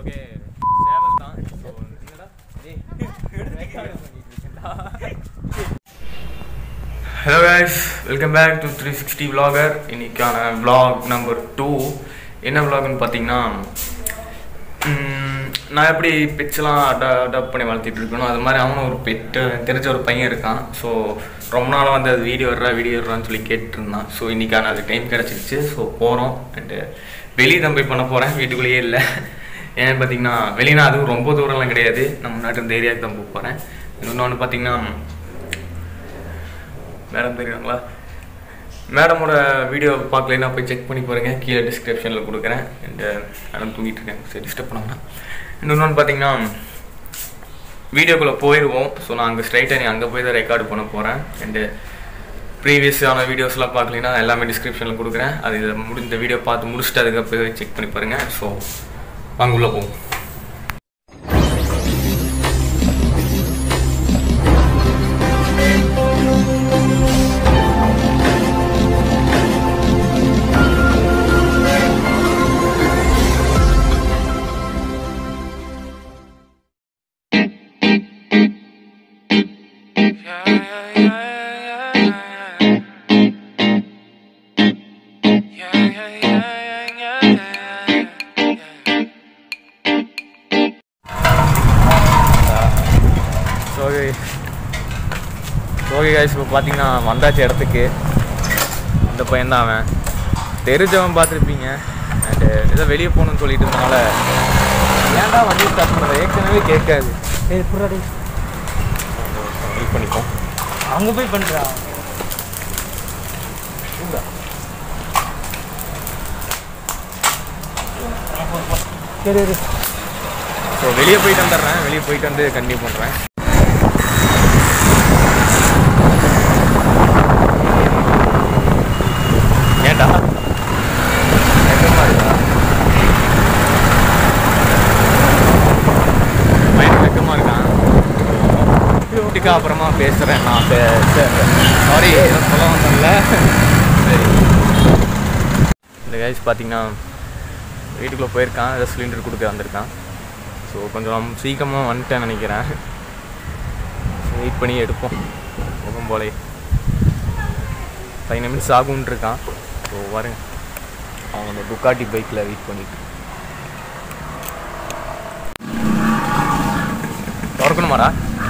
Okay சேவல் தான் so என்னடா ஏய் record பண்ணிட்டு இருக்கேன்டா. Hello guys welcome back to three sixty vlogger இன்னைக்கான vlog நம்பர் டூ என்ன vlogனு பார்த்தீங்கன்னா ம், நான் எப்படி பெட்ஸ்லாம் அடா அடாப்ட் பண்ணி வளர்த்திட்டு இருக்கணும் அது மாதிரி அவனும் ஒரு பெட்டு தெரிஞ்ச ஒரு பையன் இருக்கான் ஸோ ரொம்ப நாளாக வந்து அது வீடியோ வர்றா வீடியோ வர்றான்னு சொல்லி கேட்டுட்டு இருந்தான் ஸோ இன்றைக்கான அது டைம் கிடச்சிருச்சு ஸோ போகிறோம் அண்டு வெளியே தான் போய் பண்ண போகிறேன் வீட்டுக்குள்ளேயே இல்லை ஏன்னு பார்த்தீங்கன்னா வெளியினா அதுவும் ரொம்ப தூரம்லாம் கிடையாது நம்ம நாட்டு இந்த ஏரியாவுக்கு தான் போக போகிறேன் இன்னொன்று பார்த்தீங்கன்னா மேடம் தெரியுங்களா மேடமோட வீடியோ பார்க்கலைன்னா போய் செக் பண்ணி பாருங்க கீழே டிஸ்கிரிப்ஷனில் கொடுக்குறேன் அண்ட் மேடம் தூங்கிட்டு இருக்கேன் சரி டிஸ்டர்ப் பண்ணாங்கன்னா இன்னொன்று பார்த்தீங்கன்னா வீடியோக்குள்ளே போயிடுவோம் ஸோ நான் அங்கே ஸ்ட்ரைட்டாக நீ அங்கே போய் தான் ரெக்கார்டு பண்ண போகிறேன் அண்டு ப்ரீவியஸான வீடியோஸ்லாம் பார்க்கலைன்னா எல்லாமே டிஸ்கிரிப்ஷனில் கொடுக்குறேன் அது இதை முடிஞ்ச வீடியோ பார்த்து முடிச்சுட்டு அதுக்கப்புறம் செக் பண்ணி பாருங்கள் ஸோ வாங்க உள்ளே போவோம் சோகை சோகை காய்ஸ் இப்போ பார்த்தீங்கன்னா வந்தாச்சு இடத்துக்கு இந்த பையன் தான் அவன் தெரிஞ்சவன் பார்த்துருப்பீங்க அண்டு ஏதோ வெளியே போகணும்னு சொல்லிட்டு இருந்தனால ஏன்டா வண்டி ஸ்டார்ட் பண்ணுற ஏற்கனவே கேட்காது ஏய் புறாடி வெயிட் பண்ணிப்போம் அங்க போய் பண்றா சரி இரு. ஸோ வெளியே போயிட்டு வந்துடுறேன் வெளியே போயிட்டு வந்து கண்டினியூ பண்ணுறேன் ஏன்டா வெக்கமா இருக்கா பையன் வெக்கமா இருக்கான் வீட்டுக்கு அப்புறமா பேசுகிறேன் நான் சாரி சொல்ல வந்தேன்ல சரி இந்த கைஸ் பார்த்தீங்கன்னா வீட்டுக்குள்ளே போயிருக்கான் ஏதோ சிலிண்டர் கொடுக்க வந்திருக்கான் ஸோ கொஞ்சம் சீக்கிரமாக வந்துட்டேன் நினைக்கிறேன் வெயிட் பண்ணி எடுப்போம் முகம் போலே ஃபைவ் நிமிட்ஸ் ஆகும்னு இருக்கான் ஸோ வரேன் அவன் அந்த டுக்காட்டி பைக்கில் வெயிட் பண்ணிட்டு திறக்கணுமாடா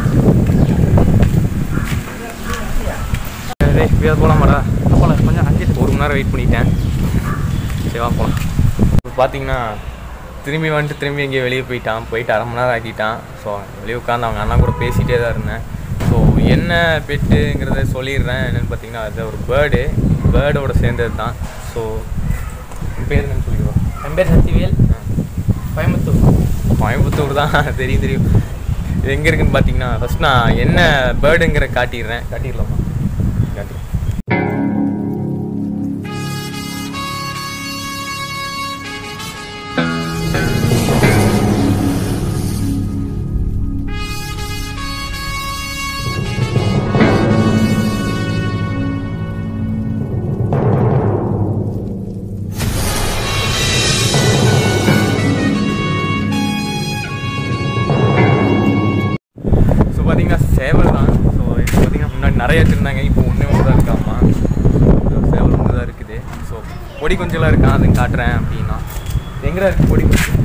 டேய் இப்படியாவது போகலாமாடா போகலாம் கொஞ்சம் அஞ்சு ஒரு மணி நேரம் வெயிட் பண்ணிட்டேன் சரி வா போகலாம் இப்போ பார்த்தீங்கன்னா திரும்பி வந்துட்டு திரும்பி எங்கேயோ வெளியே போயிட்டான் போயிட்டு அரை மணி நேரம் ஆக்கிட்டான் ஸோ வெளியே உட்காந்து அவங்க அண்ணா கூட பேசிகிட்டே தான் இருந்தேன் ஸோ என்ன பெட்டுங்கிறத சொல்லிடுறேன் என்னென்னு பார்த்தீங்கன்னா அது ஒரு பேர்டு பேர்டோட சேர்ந்தது தான் ஸோ பேர் என்னன்னு சொல்லிடுவோம் என் பேர் சக்திவேல் கோயம்புத்தூர் கோயம்புத்தூர் தான் தெரியும் தெரியும் இது எங்கே இருக்குன்னு பார்த்தீங்கன்னா ஃபஸ்ட் நான் என்ன பேர்டுங்கிற காட்டிடுறேன் காட்டிடலாமா காட்டி ஸோ பார்த்தீங்கன்னா சேவல் தான் ஸோ இப்போ பார்த்தீங்கன்னா முன்னாடி நிறைய வச்சுருந்தாங்க இப்போ ஒன்றே ஒன்று தான் இருக்காமா ஸோ சேவல் ஒன்று தான் இருக்குது ஸோ பொடி கொஞ்சம்லாம் இருக்கான் அதுவும் காட்டுறேன் அப்படின்னா எங்கடா இருக்குது பொடி கொஞ்சம்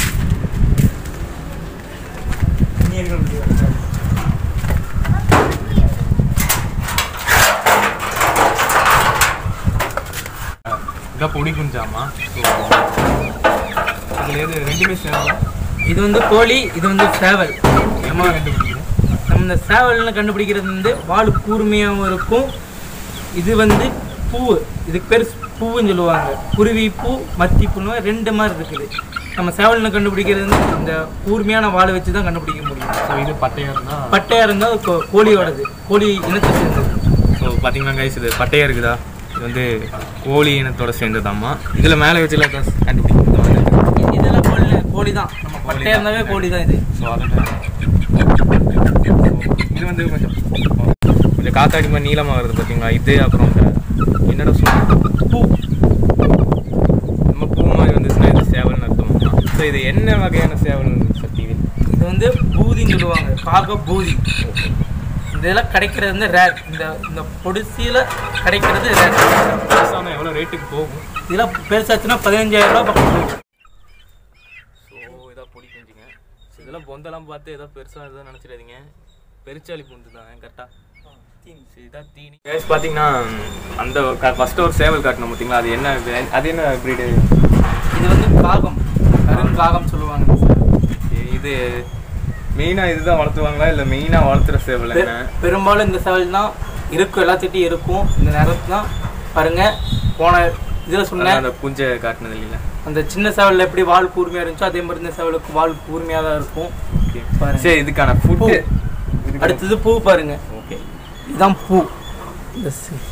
இதான் பொடி குஞ்சாமா ஸோ இதில் எது ரெண்டுமே சேவல் இது வந்து கோழி இது வந்து சேவல் ஏமா கண்டுபிடிக்கிறேன் நம்ம இந்த சேவல்னு கண்டுபிடிக்கிறது வந்து வால் கூர்மையாகவும் இருக்கும் இது வந்து பூ இதுக்கு பேர் பூவுன்னு சொல்லுவாங்க குருவி பூ மத்தி பூன்னு ரெண்டு மாதிரி இருக்குது நம்ம சேவல்னு கண்டுபிடிக்கிறது வந்து இந்த கூர்மையான வாழை வச்சு தான் கண்டுபிடிக்க முடியும் ஸோ இது பட்டையாக இருந்தால் பட்டையாக இருந்தால் அது கோ- கோழியோடது கோழி இனத்தை சேர்ந்தது ஸோ பார்த்தீங்கன்னா கைஸ் இது பட்டையாக இருக்குதா இது வந்து கோழி இனத்தோட சேர்ந்ததாம்மா இதில் மேலே வச்சுலாம் கண்டுபிடிக்கிறதா இதெல்லாம் கோழி கோழி தான் நம்ம பட்டையாக இருந்தாவே கோழி தான் இது ஸோ அதில் இது வந்து கொஞ்சம் கொஞ்சம் காத்தாடி மாதிரி நீளமாக வருது பார்த்தீங்களா இது அப்புறம் இந்த என்னடா சொல்லுங்க பூ நம்ம பூ மாதிரி வந்துச்சுன்னா இது சேவல்னு அர்த்தமா ஸோ இது என்ன வகையான சேவல் சக்திவேல் இது வந்து பூதின்னு சொல்லுவாங்க காக பூதி இதெல்லாம் கிடைக்கிறது வந்து ரேர் இந்த இந்த பொடிசியில் கிடைக்கிறது ரேர் பெருசான எவ்வளோ ரேட்டுக்கு போகும் இதெல்லாம் பெருசாச்சுன்னா பதினஞ்சாயிரம் ரூபாய் பக்கம் போகும் ஸோ இதாக பொடி குஞ்சுங்க ஸோ இதெல்லாம் பொந்தெல்லாம் பார்த்து ஏதோ பெருசாக எதுவும் நினச்சிடாதீங்க பெருச்சாளி பொந்து தான் கரெக்டாக இதான் தீனி கேஸ் பார்த்தீங்கன்னா அந்த ஃபஸ்ட்டு ஒரு சேவல் காட்டணும் பார்த்தீங்களா அது என்ன அது என்ன ப்ரீடு இது வந்து காகம் கருங்காகம் சொல்லுவாங்க இது மெயினாக இதுதான் வளர்த்துவாங்களா இல்லை மெயினாக வளர்த்துற சேவல் பெ- என்ன பெரும்பாலும் இந்த சேவல் தான் இருக்கும் எல்லாத்திட்டையும் இருக்கும் இந்த நேரத்துல தான் பாருங்க போன இதில் சொன்னேன் அந்த குஞ்சை காட்டினது இல்லைல்ல அந்த சின்ன சேவலில் எப்படி வால் கூர்மையாக இருந்துச்சோ அதே மாதிரி இந்த சேவலுக்கு வால் கூர்மையாக தான் இருக்கும் ஓகே பாருங்க. சரி இதுக்கான ஃபுட்டு அடுத்தது பூ பாருங்க ஓகே இதுதான் பூ இந்த சி-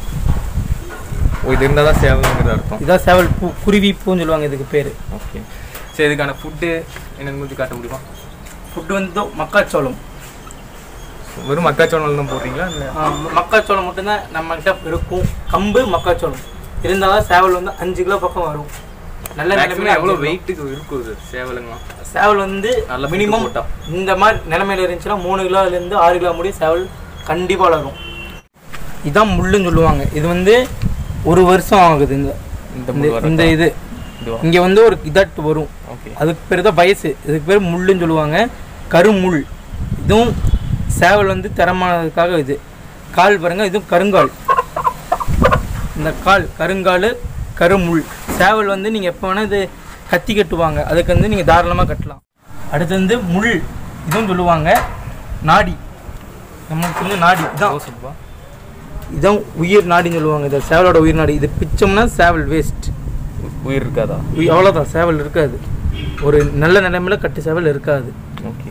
ஓ இது இருந்தால் தான் சேவலுங்கிறது அர்த்தம் இதான் சேவல் பூ குருவி பூன்னு சொல்லுவாங்க இதுக்கு பேர் ஓகே சரி இதுக்கான ஃபுட்டு என்னன்னு கொஞ்சம் காட்ட முடியுமா ஃபுட்டு வந்து மக்காச்சோளம் வெறும் மக்காச்சோளம் தான் போடுறீங்களா இல்லை ஆ, மக்காச்சோளம் மட்டும்தான் நம்ம கிட்ட இருக்கும் கம்பு மக்காச்சோளம் இருந்தால் தான் சேவல் வந்து அஞ்சு கிலோ பக்கம் வரும் நல்ல மேக்ஸிமம் நிலைமையில எவ்வளோ அஞ்சு கிலோ. வெயிட்டுக்கு இருக்கும் இது சேவலுங்களாம் சேவல் வந்து நல்ல food மினிமம் போட்டா. இந்த மாதிரி நிலைமையில இருந்துச்சுன்னா மூணு கிலோலேருந்து ஆறு கிலோ முடியும் சேவல் கண்டிப்பாக வளரும் இதான் முள்ளுன்னு சொல்லுவாங்க இது வந்து ஒரு வருஷம் ஆகுது இந்த இந்த இந்த- முள் வரதா? இந்த இது இதுவா இங்கே வந்து ஒரு இதட்டு வரும் ஓகே அதுக்கு பேர் தான் வயசு இதுக்கு பேர் முள்ளுன்னு சொல்லுவாங்க கருமுள் இதுவும் சேவல் வந்து தரமானதுக்காக இது கால் பாருங்க இதுவும் கருங்கால் இந்த கால் கருங்கால் கருமுள் சேவல் வந்து நீங்கள் எப்போ வேணால் இது கத்தி கட்டுவாங்க அதுக்கு வந்து நீங்கள் தாராளமாக கட்டலாம் அடுத்து வந்து முள் இதுவும் சொல்லுவாங்க நாடி நம்மளுக்கு வந்து நாடி இதான் சுப்பா இதான் உயிர் நாடின்னு சொல்லுவாங்க இது சேவலோட உயிர் நாடி இது பிச்சோம்னா சேவல் வேஸ்ட் உயிர் இருக்காதா அவ்வளோதான் சேவல் இருக்காது ஒரு நல்ல நிலைமையில கட்டு சேவல் இருக்காது ஓகே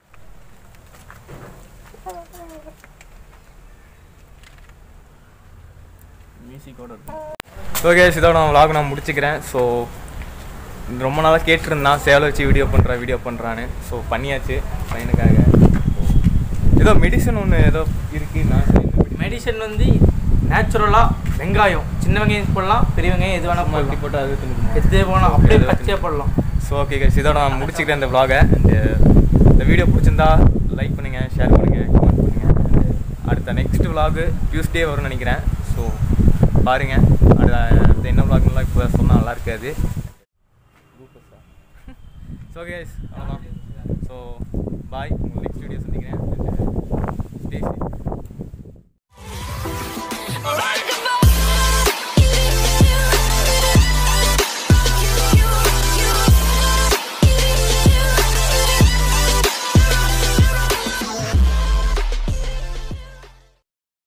ஓகே இதோட நான் vlog நான் முடிச்சுக்கிறேன் ஸோ ரொம்ப நாளாக கேட்டிருந்தான் சேவலை வச்சு வீடியோ பண்ணுறேன் வீடியோ பண்ணுறான்னு ஸோ பண்ணியாச்சு பையனுக்காக ஏதோ மெடிசன் ஒன்று ஏதோ இருக்குன்னா மெடிசன் வந்து நேச்சுரலாக வெங்காயம் சின்ன வெங்காயம் போடலாம் பெரிய வெங்காயம் எது வேணால் எப்படி போடலாம் போட்டு அது தின்னுக்குமா? எது வேணால் அப்படியே எது பச்சையாக போடலாம் ஸோ ஓகே கைஸ் இதோட நான் முடிச்சுக்கிறேன் இந்த vlog-அ And, இந்த வீடியோ பிடிச்சிருந்தா லைக் பண்ணுங்கள் ஷேர் பண்ணுங்கள் கமெண்ட் பண்ணுங்கள் அடுத்த நெக்ஸ்ட் vlog டியூஸ்டே வரும்னு நினைக்கிறேன் ஸோ பாருங்கள் அடுத்த அடுத்த என்ன vlogலாம் இப்போ சொன்னால் நல்லா இருக்காது ஸோ கைஸ் அவ்வளோதான் ஸோ பாய் உங்கள் நெக்ஸ்ட் வீடியோ சந்திக்கிறேன் ஸ்டே